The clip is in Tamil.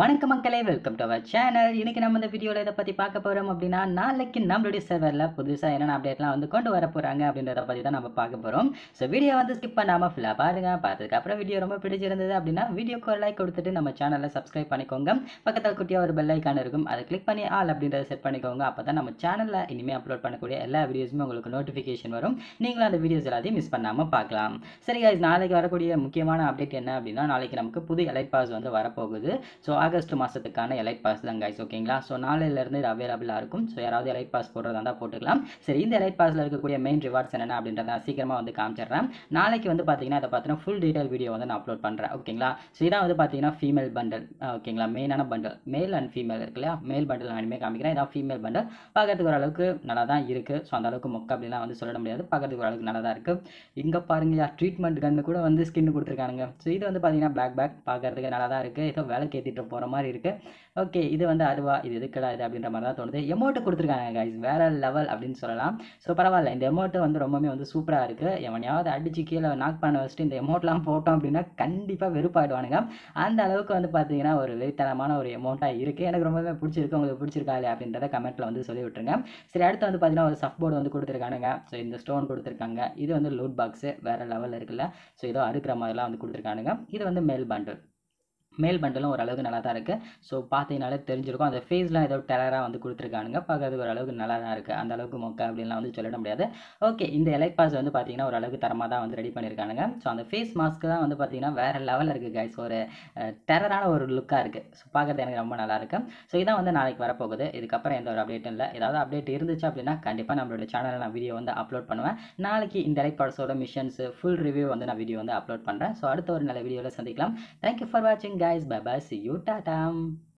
வணக்கம் மக்களே வெல்கம் டு அவர் சேனல் இன்னைக்கு நம்ம இந்த வீடியோவில் இதை பற்றி பார்க்க போகிறோம் அப்படின்னா நாளைக்கு நம்மளுடைய சர்வரில் புதுசாக என்னென்ன அப்டேட்லாம் வந்து கொண்டு வர போகிறாங்க அப்படின்றத பற்றி தான் நம்ம பார்க்க போகிறோம் ஸோ வீடியோ வந்து ஸ்கிப் பண்ணாமல் ஃபுல்லாக பாருங்கள் பார்த்ததுக்கப்புறம் வீடியோ ரொம்ப பிடிச்சிருந்தது அப்படின்னா வீடியோக்கு ஒரு லைக் கொடுத்துட்டு நம்ம சேனலை சப்ஸ்கிரைப் பண்ணிக்கோங்க பக்கத்தில் குட்டியாக ஒரு பெல் ஐக்கான் இருக்கும் அதை கிளிக் பண்ணி ஆல் அப்படின்றத செட் பண்ணிக்கோங்க அப்போ தான் நம்ம சேனலில் இனிமேல் அப்லோட் பண்ணக்கூடிய எல்லா வீடியோஸுமே உங்களுக்கு நோட்டிஃபிகேஷன் வரும் நீங்களும் அந்த வீடியோஸ் எல்லாத்தையும் மிஸ் பண்ணாமல் பார்க்கலாம் சரி guys நாளைக்கு வரக்கூடிய முக்கியமான அப்டேட் என்ன அப்படின்னா நாளைக்கு நமக்கு புது எலைட் பாஸ் வந்து வரப்போகுது ஸோ ஆகஸ்ட் மாதத்துக்கான எலைட் பாஸ் தான் கைஸ் ஓகேங்களா ஸோ நாளையிலேருந்து இது அவைலபிளாக இருக்கும் ஸோ யாராவது எலைட் பாஸ் போடுறதா இருந்தால் போட்டுக்கலாம் சரி இந்த எலைட் பாஸில் இருக்கக்கூடிய மெயின் ரிவார்ட்ஸ் என்னென்ன அப்படின்றத நான் சீக்கிரமாக வந்து காமிச்சிடுறேன் நாளைக்கு வந்து பார்த்தீங்கன்னா இதை பார்த்தீங்கன்னா ஃபுல் டீடைல் வீடியோ வந்து நான் அப்லோட் பண்ணுறேன் ஓகேங்களா ஸோ இதான் வந்து பார்த்தீங்கன்னா ஃபீமேல் பண்டல் ஓகேங்களா மெயினான பண்டல் மேல் அண்ட் ஃபீமேல் இருக்கு இல்லையா மேல் பண்டல் நான் இனிமேல் காமிக்கிறேன் இதான் ஃபீமேல் பண்டல் பார்க்கறதுக்கு ஓரளவுக்கு நல்லா தான் இருக்குது ஸோ அந்த அளவுக்கு மொக்க அப்படிலாம் வந்து சொல்லிட முடியாது பார்க்கறதுக்கு ஓரளவுக்கு நல்லா தான் இருக்குது இங்கே பாருங்க ட்ரீட்மெண்ட் கன்று கூட வந்து ஸ்கின் கொடுத்துருக்கானுங்க ஸோ இது வந்து பார்த்தீங்கன்னா பிளாக் பேக் பார்க்கறதுக்கு நல்லா தான் இருக்குது ஏதோ வேலை ஏற்றிட்டு போகிற மாதிரி இருக்குது ஓகே இது வந்து அருவா இது எதுக்கடா இது அப்படின்ற மாதிரி தான் தோணுது எமௌண்ட்டு கொடுத்துருக்காங்க கைஸ் வேற லெவல் அப்படின்னு சொல்லலாம் ஸோ பரவாயில்ல இந்த எமௌண்ட்டு வந்து ரொம்பவே வந்து சூப்பராக இருக்குது எவனையாவது அடிச்சு கீழே நாக் பண்ண வச்சுட்டு இந்த எமௌண்ட்லாம் போட்டோம் அப்படின்னா கண்டிப்பாக வெறுப்பாயிடுவானுங்க அந்த அளவுக்கு வந்து பார்த்தீங்கன்னா ஒரு வெறித்தனமான ஒரு எமௌண்ட்டாக இருக்குது எனக்கு ரொம்பவே பிடிச்சிருக்கு உங்களுக்கு பிடிச்சிருக்கா இல்லையா அப்படின்றத கமெண்ட்டில் வந்து சொல்லி விட்டுருங்க சரி அடுத்து வந்து பார்த்தீங்கன்னா ஒரு சஃப் போர்டு வந்து கொடுத்துருக்கானுங்க ஸோ இந்த ஸ்டோன் கொடுத்துருக்காங்க இது வந்து லூட் பாக்ஸு வேறு லெவலில் இருக்குல்ல ஸோ ஏதோ அறுக்கிற மாதிரிலாம் வந்து கொடுத்துருக்கானுங்க இது வந்து மேல் பண்டில் மேல் பண்டலும் ஓரளவுக்கு நல்லா தான் இருக்குது ஸோ பார்த்தீங்கனாலே தெரிஞ்சிருக்கும் அந்த ஃபேஸ்லாம் ஏதோ டெரராக வந்து கொடுத்துருக்கானுங்க பார்க்கறதுக்கு ஓரளவுக்கு நல்லா தான் இருக்குது அந்த அளவுக்கு மொக்க அப்படின்லாம் வந்து சொல்லிட முடியாது ஓகே இந்த எலைட் பாஸ் வந்து பார்த்தீங்கன்னா ஓரளவுக்கு தரமாக தான் வந்து ரெடி பண்ணியிருக்கானுங்க ஸோ அந்த ஃபேஸ் மாஸ்க்கு தான் வந்து பார்த்தீங்கன்னா வேறு லெவலில் இருக்குது கைஸ் ஒரு டெரரான ஒரு லுக்காக இருக்குது ஸோ பார்க்குறது எனக்கு ரொம்ப நல்லா இருக்கு ஸோ இதான் வந்து நாளைக்கு வரப்போகுது இதுக்கப்புறம் எந்த ஒரு அப்டேட்டும் இல்லை ஏதாவது அப்டேட் இருந்துச்சு அப்படின்னா கண்டிப்பாக நம்மளோட சேனலில் நான் வீடியோ வந்து அப்லோட் பண்ணுவேன் நாளைக்கு இந்த எலைட் பாஸோட மிஷன்ஸ் ஃபுல் ரிவ்யூ வந்து நான் வீடியோ வந்து அப்லோட் பண்ணுறேன் ஸோ அடுத்த ஒரு நல்ல வீடியோவில் சந்திக்கலாம் தேங்க்யூ ஃபார் வாட்சிங் guys bye bye see you tata